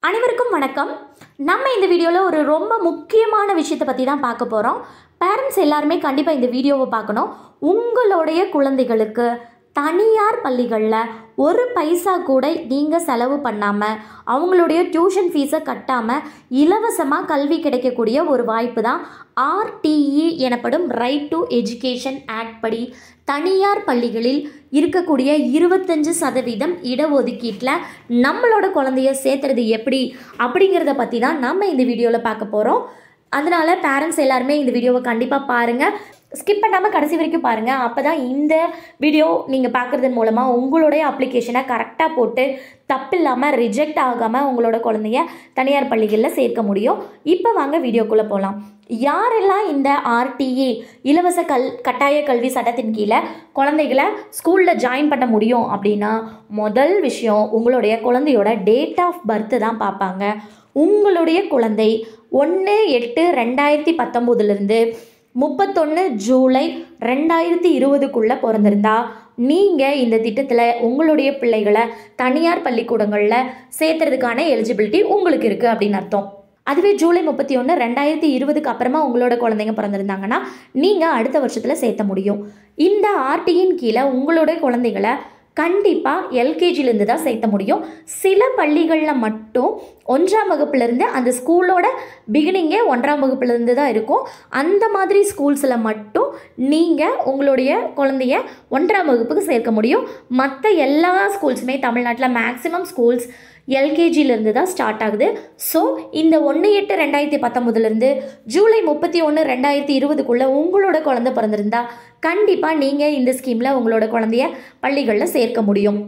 அனைவருக்கும் வணக்கம் நம்ம இந்த வீடியோவில் ஒரு ரொம்ப முக்கியமான விஷயத்தை பற்றி தான் பார்க்க போகிறோம் பேரண்ட்ஸ் எல்லாருமே கண்டிப்பாக இந்த வீடியோவை பார்க்கணும் உங்களுடைய குழந்தைகளுக்கு தனியார் பள்ளிகளில் ஒரு பைசா கூட நீங்கள் செலவு பண்ணாமல் அவங்களுடைய டியூஷன் ஃபீஸை கட்டாமல் இலவசமாக கல்வி கிடைக்கக்கூடிய ஒரு வாய்ப்பு தான் ஆர்டிஇ எனப்படும் ரைட் டு எஜுகேஷன் ஆக்ட் படி தனியார் பள்ளிகளில் இருக்கக்கூடிய இருபத்தஞ்சு சதவீதம் இடஒதுக்கீட்டில் நம்மளோட குழந்தைய சேர்த்துறது எப்படி அப்படிங்கிறத பற்றி தான் நம்ம இந்த வீடியோவில் பார்க்க போகிறோம் அதனால பேரண்ட்ஸ் எல்லாருமே இந்த வீடியோவை கண்டிப்பாக பாருங்கள் ஸ்கிப் பண்ணாமல் கடைசி வரைக்கும் பாருங்கள் அப்போ தான் இந்த வீடியோ நீங்கள் பார்க்குறதன் மூலமாக உங்களுடைய அப்ளிகேஷனை கரெக்டாக போட்டு தப்பில்லாமல் ரிஜெக்ட் ஆகாமல் உங்களோட குழந்தைய தனியார் பள்ளிகளில் சேர்க்க முடியும் இப்போ வாங்க வீடியோக்குள்ளே போகலாம் யாரெல்லாம் இந்த ஆர்டிஇ இலவச கல் கட்டாய கல்வி சட்டத்தின் கீழே குழந்தைகளை ஸ்கூலில் ஜாயின் பண்ண முடியும் அப்படின்னா முதல் விஷயம் உங்களுடைய குழந்தையோட டேட் ஆஃப் பர்த்து தான் பார்ப்பாங்க உங்களுடைய குழந்தை ஒன்று எட்டு ரெண்டாயிரத்தி பத்தொம்போதுலேருந்து முப்பத்தொன்று ஜூலை ரெண்டாயிரத்தி இருபதுக்குள்ளே பிறந்திருந்தா நீங்கள் இந்த திட்டத்தில் உங்களுடைய பிள்ளைகளை தனியார் பள்ளிக்கூடங்களில் சேர்த்துறதுக்கான எலிஜிபிலிட்டி உங்களுக்கு இருக்குது அப்படின்னு அர்த்தம் அதுவே ஜூலை முப்பத்தி ஒன்று ரெண்டாயிரத்தி இருபதுக்கு அப்புறமா உங்களோட குழந்தைங்க பிறந்திருந்தாங்கன்னா நீங்கள் அடுத்த வருஷத்தில் சேர்த்த முடியும் இந்த ஆர்டியின் கீழே உங்களோட குழந்தைகளை கண்டிப்பாக எல்கேஜிலேருந்து தான் சேர்த்த முடியும் சில பள்ளிகளில் மட்டும் ஒன்றாம் வகுப்புலேருந்து அந்த ஸ்கூலோட பிகினிங்கே ஒன்றாம் வகுப்புலேருந்து தான் இருக்கும் அந்த மாதிரி ஸ்கூல்ஸில் மட்டும் நீங்கள் உங்களுடைய குழந்தைய ஒன்றாம் வகுப்புக்கு சேர்க்க முடியும் மற்ற எல்லா ஸ்கூல்ஸுமே தமிழ்நாட்டில் மேக்ஸிமம் ஸ்கூல்ஸ் எல்கேஜிலேருந்து தான் ஸ்டார்ட் ஆகுது ஸோ இந்த ஒன்று எட்டு ரெண்டாயிரத்தி பத்தொம்போதுலேருந்து ஜூலை முப்பத்தி ஒன்று ரெண்டாயிரத்தி இருபதுக்குள்ளே உங்களோட குழந்தை பிறந்திருந்தா கண்டிப்பாக நீங்கள் இந்த ஸ்கீமில் உங்களோட குழந்தைய பள்ளிகளில் சேர்க்க முடியும்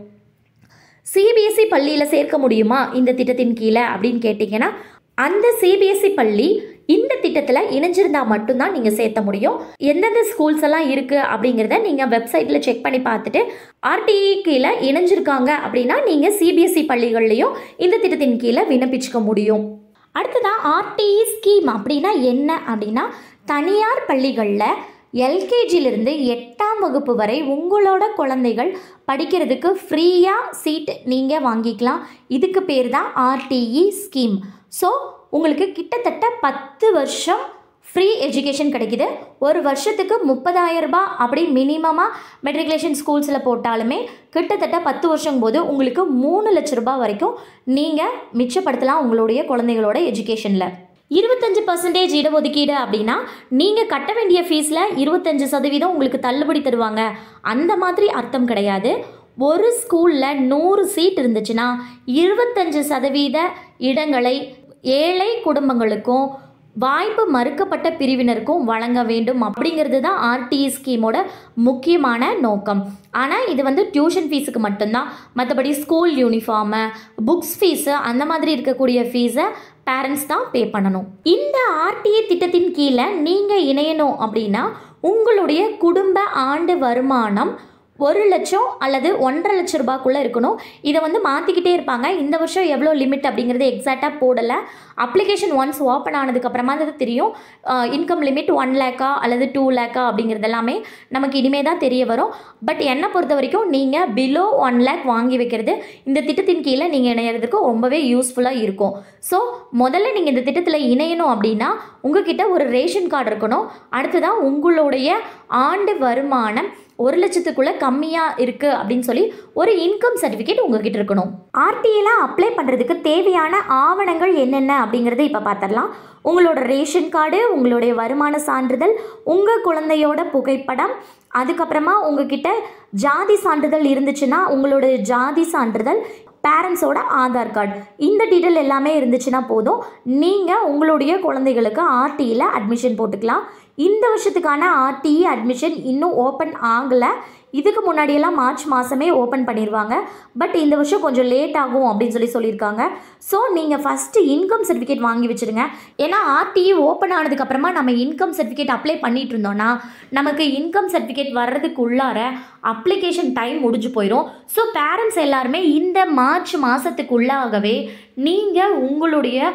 சிபிஎஸ்சி பள்ளியில் சேர்க்க முடியுமா இந்த திட்டத்தின் கீழே அப்படின்னு கேட்டிங்கன்னா அந்த சிபிஎஸ்சி பள்ளி இந்த திட்டத்தில் இணைஞ்சிருந்தால் மட்டும்தான் நீங்கள் சேர்த்த முடியும் எந்தெந்த ஸ்கூல்ஸ் எல்லாம் இருக்குது அப்படிங்கிறத நீங்கள் வெப்சைட்டில் செக் பண்ணி பார்த்துட்டு ஆர்டிஇ கீழே இணைஞ்சிருக்காங்க அப்படின்னா நீங்கள் சிபிஎஸ்சி பள்ளிகள்லையும் இந்த திட்டத்தின் கீழே விண்ணப்பிச்சுக்க முடியும் அடுத்ததான் ஆர்டிஇ ஸ்கீம் அப்படின்னா என்ன அப்படின்னா தனியார் பள்ளிகளில் எல்கேஜிலிருந்து எட்டாம் வகுப்பு வரை உங்களோட குழந்தைகள் படிக்கிறதுக்கு ஃப்ரீயாக சீட் நீங்கள் வாங்கிக்கலாம் இதுக்கு பேர் தான் ஆர்டிஇ ஸ்கீம் ஸோ உங்களுக்கு கிட்டத்தட்ட பத்து வருஷம் ஃப்ரீ எஜுகேஷன் கிடைக்குது ஒரு வருஷத்துக்கு முப்பதாயிரம் ரூபாய் அப்படி மினிமமாக மெட்ரிகுலேஷன் ஸ்கூல்ஸில் போட்டாலுமே கிட்டத்தட்ட பத்து வருஷம் போது உங்களுக்கு மூணு லட்ச ரூபாய் வரைக்கும் நீங்கள் மிச்சப்படுத்தலாம் உங்களுடைய குழந்தைகளோட எஜுகேஷனில் இருபத்தஞ்சு பர்சன்டேஜ் இடஒதுக்கீடு அப்படின்னா நீங்கள் கட்ட வேண்டிய ஃபீஸில் இருபத்தஞ்சு சதவீதம் உங்களுக்கு தள்ளுபடி தருவாங்க அந்த மாதிரி அர்த்தம் கிடையாது ஒரு ஸ்கூலில் நூறு சீட் இருந்துச்சுன்னா இருபத்தஞ்சு சதவீத இடங்களை ஏழை குடும்பங்களுக்கும் வாய்ப்பு மறுக்கப்பட்ட பிரிவினருக்கும் வழங்க வேண்டும் அப்படிங்கிறது தான் ஆர்டிஇ ஸ்கீமோட முக்கியமான நோக்கம் ஆனால் இது வந்து டியூஷன் ஃபீஸுக்கு மட்டும்தான் மற்றபடி ஸ்கூல் யூனிஃபார்மு புக்ஸ் ஃபீஸு அந்த மாதிரி இருக்கக்கூடிய ஃபீஸை பேரண்ட்ஸ் தான் பே பண்ணணும் இந்த ஆர்டிஏ திட்டத்தின் கீழே நீங்கள் இணையணும் அப்படின்னா உங்களுடைய குடும்ப ஆண்டு வருமானம் ஒரு லட்சம் அல்லது ஒன்றரை லட்ச ரூபாய்க்குள்ளே இருக்கணும் இதை வந்து மாற்றிக்கிட்டே இருப்பாங்க இந்த வருஷம் எவ்வளோ லிமிட் அப்படிங்கிறது எக்ஸாக்டாக போடலை அப்ளிகேஷன் ஒன்ஸ் ஓப்பன் ஆனதுக்கப்புறமா அது தெரியும் இன்கம் லிமிட் ஒன் லேக்கா அல்லது டூ லேக்கா அப்படிங்கிறது எல்லாமே நமக்கு இனிமே தான் தெரிய வரும் பட் என்னை பொறுத்த வரைக்கும் நீங்கள் பிலோ ஒன் லேக் வாங்கி வைக்கிறது இந்த திட்டத்தின் கீழே நீங்கள் இணையிறதுக்கு ரொம்பவே யூஸ்ஃபுல்லாக இருக்கும் ஸோ முதல்ல நீங்கள் இந்த திட்டத்தில் இணையணும் அப்படின்னா உங்ககிட்ட ஒரு ரேஷன் கார்டு இருக்கணும் அடுத்ததான் உங்களுடைய ஆண்டு வருமானம் ஒரு லட்சத்துக்குள்ளே கம்மியாக இருக்குது அப்படின்னு சொல்லி ஒரு இன்கம் சர்டிஃபிகேட் உங்ககிட்ட இருக்கணும் ஆர்டிஏல அப்ளை பண்ணுறதுக்கு தேவையான ஆவணங்கள் என்னென்ன அப்படிங்கிறத இப்போ பார்த்துடலாம் உங்களோட ரேஷன் கார்டு உங்களுடைய வருமான சான்றிதழ் உங்கள் குழந்தையோட புகைப்படம் அதுக்கப்புறமா உங்ககிட்ட ஜாதி சான்றிதழ் இருந்துச்சுன்னா உங்களோட ஜாதி சான்றிதழ் பேரண்ட்ஸோட ஆதார் கார்டு இந்த டீட்டெயில் எல்லாமே இருந்துச்சுன்னா போதும் நீங்கள் உங்களுடைய குழந்தைகளுக்கு ஆர்டியில் அட்மிஷன் போட்டுக்கலாம் இந்த வருஷத்துக்கான ஆர்டிஇ அட்மிஷன் இன்னும் ஓப்பன் ஆகலை இதுக்கு முன்னாடியெல்லாம் மார்ச் மாதமே ஓப்பன் பண்ணிடுவாங்க பட் இந்த வருஷம் கொஞ்சம் லேட் ஆகும் அப்படின்னு சொல்லி சொல்லியிருக்காங்க ஸோ நீங்கள் ஃபஸ்ட்டு இன்கம் சர்டிஃபிகேட் வாங்கி வச்சுருங்க ஏன்னா ஆர்டிஇ ஓப்பன் ஆனதுக்கப்புறமா நம்ம இன்கம் சர்டிஃபிகேட் அப்ளை பண்ணிட்டு இருந்தோம்னா நமக்கு இன்கம் சர்டிஃபிகேட் வர்றதுக்கு உள்ளார அப்ளிகேஷன் டைம் முடிஞ்சு போயிடும் ஸோ பேரண்ட்ஸ் எல்லாருமே இந்த மார்ச் மாதத்துக்குள்ளாகவே நீங்கள் உங்களுடைய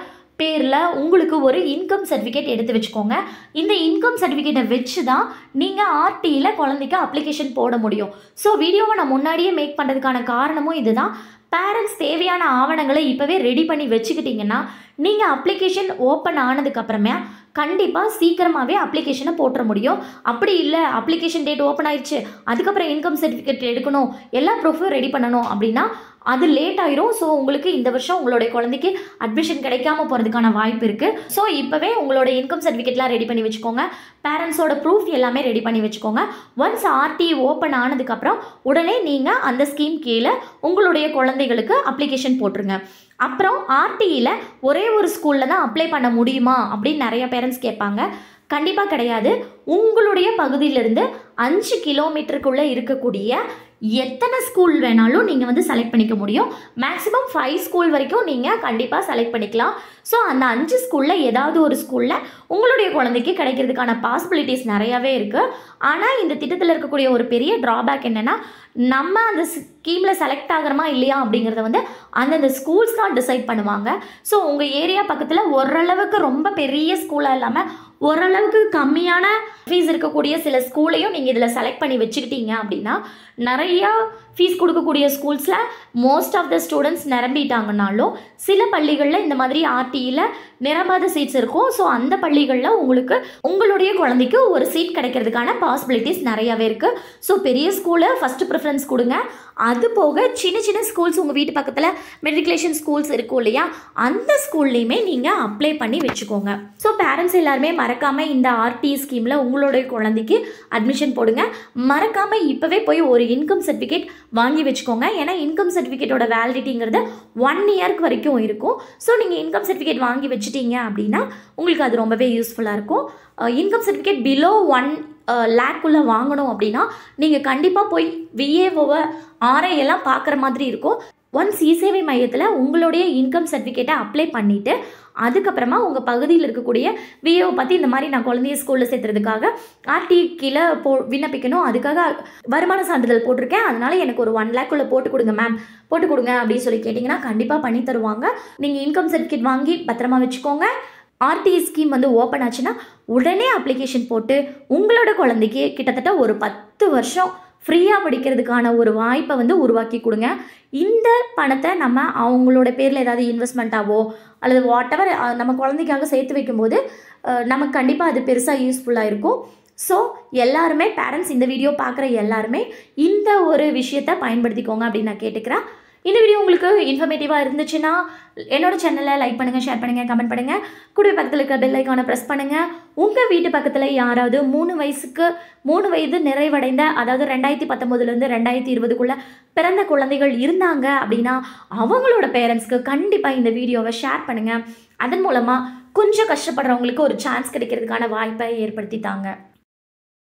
பேரில் உங்களுக்கு ஒரு இன்கம் சர்டிஃபிகேட் எடுத்து வச்சுக்கோங்க இந்த இன்கம் சர்டிஃபிகேட்டை வச்சு தான் நீங்கள் ஆர்டியில் குழந்தைக்கு அப்ளிகேஷன் போட முடியும் ஸோ வீடியோவை நான் முன்னாடியே மேக் பண்ணுறதுக்கான காரணமும் இதுதான் பேரண்ட்ஸ் தேவையான ஆவணங்களை இப்போவே ரெடி பண்ணி வச்சுக்கிட்டிங்கன்னா நீங்கள் அப்ளிகேஷன் ஓப்பன் ஆனதுக்கப்புறமே கண்டிப்பாக சீக்கிரமாகவே அப்ளிகேஷனை போட்டுற முடியும் அப்படி இல்லை அப்ளிகேஷன் டேட் ஓப்பன் ஆயிடுச்சு அதுக்கப்புறம் இன்கம் சர்டிஃபிகேட் எடுக்கணும் எல்லா ப்ரூஃபும் ரெடி பண்ணணும் அப்படின்னா அது லேட் ஆயிரும் ஸோ உங்களுக்கு இந்த வருஷம் உங்களுடைய குழந்தைக்கு அட்மிஷன் கிடைக்காம போகிறதுக்கான வாய்ப்பு இருக்குது ஸோ இப்போவே உங்களோட இன்கம் சர்டிஃபிகேட்லாம் ரெடி பண்ணி வச்சுக்கோங்க பேரண்ட்ஸோட ப்ரூஃப் எல்லாமே ரெடி பண்ணி வச்சுக்கோங்க ஒன்ஸ் ஆர்டி ஓப்பன் ஆனதுக்கப்புறம் உடனே நீங்கள் அந்த ஸ்கீம் கீழே உங்களுடைய குழந்தைகளுக்கு அப்ளிகேஷன் போட்டுருங்க அப்புறம் ஆர்டியில் ஒரே ஒரு ஸ்கூலில் தான் அப்ளை பண்ண முடியுமா அப்படின்னு நிறைய பேரண்ட்ஸ் கேட்பாங்க கண்டிப்பாக கிடையாது உங்களுடைய பகுதியிலிருந்து அஞ்சு கிலோமீட்டருக்குள்ளே இருக்கக்கூடிய எத்தனை ஸ்கூல் வேணாலும் நீங்கள் வந்து செலக்ட் பண்ணிக்க முடியும் மேக்ஸிமம் ஃபைவ் ஸ்கூல் வரைக்கும் நீங்கள் கண்டிப்பாக செலக்ட் பண்ணிக்கலாம் ஸோ அந்த அஞ்சு ஸ்கூலில் ஏதாவது ஒரு ஸ்கூலில் உங்களுடைய குழந்தைக்கு கிடைக்கிறதுக்கான பாசிபிலிட்டிஸ் நிறையாவே இருக்குது ஆனால் இந்த திட்டத்தில் இருக்கக்கூடிய ஒரு பெரிய ட்ராபேக் என்னென்னா நம்ம அந்த ஸ்கீமில் செலக்ட் ஆகிறோமா இல்லையா அப்படிங்கிறத வந்து அந்தந்த ஸ்கூல்ஸ் தான் டிசைட் பண்ணுவாங்க ஸோ உங்கள் ஏரியா பக்கத்தில் ஓரளவுக்கு ரொம்ப பெரிய ஸ்கூலாக இல்லாமல் ஓரளவுக்கு கம்மியான ஃபீஸ் இருக்கக்கூடிய சில ஸ்கூலையும் நீங்கள் இதில் செலக்ட் பண்ணி வச்சுக்கிட்டீங்க அப்படின்னா நிறையா ஃபீஸ் கொடுக்கக்கூடிய ஸ்கூல்ஸில் மோஸ்ட் ஆஃப் த ஸ்டூடெண்ட்ஸ் நிரம்பிட்டாங்கனாலும் சில பள்ளிகளில் இந்த மாதிரி ஆர்டியில் நிரம்பாத சீட்ஸ் இருக்கும் ஸோ அந்த பள்ளிகளில் உங்களுக்கு உங்களுடைய குழந்தைக்கு ஒரு சீட் கிடைக்கிறதுக்கான பாசிபிலிட்டிஸ் நிறையாவே இருக்குது ஸோ பெரிய ஸ்கூலில் ஃபஸ்ட்டு ப்ரிஃபரன்ஸ் கொடுங்க அது போக சின்ன சின்ன ஸ்கூல்ஸ் உங்கள் வீட்டு பக்கத்தில் மெட்ரிகுலேஷன் ஸ்கூல்ஸ் இருக்கும் இல்லையா அந்த ஸ்கூல்லையுமே நீங்கள் அப்ளை பண்ணி வச்சுக்கோங்க ஸோ பேரண்ட்ஸ் எல்லாருமே மறக்காமல் இந்த ஆர்டி ஸ்கீமில் உங்களுடைய குழந்தைக்கு அட்மிஷன் போடுங்க மறக்காமல் இப்போவே போய் ஒரு இன்கம் சர்டிஃபிகேட் வாங்கி வச்சுக்கோங்க ஏன்னா இன்கம் சர்டிஃபிகேட்டோட வேலிடிட்டிங்கிறது ஒன் இயர்க்கு வரைக்கும் இருக்கும் ஸோ நீங்கள் இன்கம் சர்டிஃபிகேட் வாங்கி வச்சுட்டீங்க அப்படின்னா உங்களுக்கு அது ரொம்பவே யூஸ்ஃபுல்லாக இருக்கும் இன்கம் சர்டிஃபிகேட் பிலோ ஒன் லேக்குள்ளே வாங்கணும் அப்படின்னா நீங்கள் கண்டிப்பாக போய் விஏஓவை ஆர்ஐ எல்லாம் பார்க்குற மாதிரி இருக்கும் ஒன்ஸ் இசேவை மையத்தில் உங்களுடைய இன்கம் சர்டிஃபிகேட்டை அப்ளை பண்ணிவிட்டு அதுக்கப்புறமா உங்கள் பகுதியில் இருக்கக்கூடிய விஏஓ பற்றி இந்த மாதிரி நான் குழந்தைய ஸ்கூலில் சேர்த்துறதுக்காக ஆர்டி கீழே போ விண்ணப்பிக்கணும் அதுக்காக வருமான சான்றிதழ் போட்டிருக்கேன் அதனால எனக்கு ஒரு ஒன் லேக்குள்ளே போட்டு கொடுங்க மேம் போட்டு கொடுங்க அப்படின்னு சொல்லி கேட்டிங்கன்னா கண்டிப்பாக பண்ணி தருவாங்க நீங்கள் இன்கம் சர்டிஃபிகேட் வாங்கி பத்திரமா வச்சுக்கோங்க ஆர்டிஇ ஸ்கீம் வந்து ஓப்பன் ஆச்சுன்னா உடனே அப்ளிகேஷன் போட்டு உங்களோட குழந்தைக்கு கிட்டத்தட்ட ஒரு பத்து வருஷம் ஃப்ரீயாக படிக்கிறதுக்கான ஒரு வாய்ப்பை வந்து உருவாக்கி கொடுங்க இந்த பணத்தை நம்ம அவங்களோட பேரில் ஏதாவது இன்வெஸ்ட்மெண்ட்டாவோ அல்லது வாட் எவர் நம்ம குழந்தைக்காக சேர்த்து வைக்கும்போது அஹ், நமக்கு கண்டிப்பாக அது பெருசாக யூஸ்ஃபுல்லாக இருக்கும் ஸோ எல்லாருமே பேரண்ட்ஸ் இந்த வீடியோ பார்க்குற எல்லாருமே இந்த ஒரு விஷயத்தை பயன்படுத்திக்கோங்க அப்படின்னு நான் கேட்டுக்கிறேன் இந்த வீடியோ உங்களுக்கு இன்ஃபர்மேட்டிவாக இருந்துச்சுன்னா என்னோட சேனலை லைக் பண்ணுங்கள் ஷேர் பண்ணுங்கள் கமெண்ட் பண்ணுங்கள் கூடவே பக்கத்தில் இருக்க பெல் ஐக்கானை ப்ரெஸ் பண்ணுங்கள் உங்கள் வீட்டு பக்கத்தில் யாராவது மூணு வயசுக்கு மூணு வயது நிறைவடைந்த அதாவது ரெண்டாயிரத்தி பத்தொம்போதுலேருந்து ரெண்டாயிரத்தி இருபதுக்குள்ளே பிறந்த குழந்தைகள் இருந்தாங்க அப்படின்னா அவங்களோட பேரண்ட்ஸ்க்கு கண்டிப்பாக இந்த வீடியோவை ஷேர் பண்ணுங்கள் அதன் மூலமாக கொஞ்சம் கஷ்டப்படுறவங்களுக்கு ஒரு சான்ஸ் கிடைக்கிறதுக்கான வாய்ப்பை ஏற்படுத்தி தாங்க